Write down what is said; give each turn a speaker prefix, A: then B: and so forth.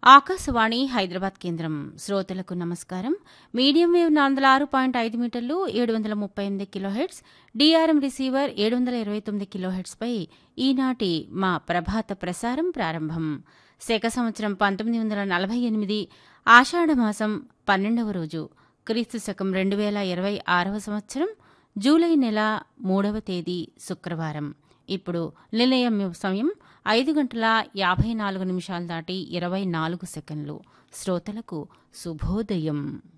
A: ఆకాశవాణి హైదరాబాద్ కేంద్రం శ్రోతలకు నమస్కారం మీడియం వేవ్ నాలుగు వందల ఆరు పాయింట్ ఐదు మీటర్లు ఏడు వందల ముప్పై ఎనిమిది కిలోహెట్స్ డిఆర్ఎం రిసీవర్ ఏడు వందల ఇరవై తొమ్మిది కిలోహెట్స్పై ఈనాటి మా ప్రభాత ప్రసారం ప్రారంభం శక సంవత్సరం పంతొమ్మిది వందల నలభై ఎనిమిది ఆషాఢమాసం పన్నెండవ రోజు క్రీస్తు శకం రెండు వేల ఇరవై ఆరవ సంవత్సరం జూలై నెల మూడవ తేదీ శుక్రవారం ఇప్పుడు నిలయం సమయం ఐదు గంటల యాభై నాలుగు నిమిషాలు దాటి ఇరవై నాలుగు సెకండ్లు శ్రోతలకు శుభోదయం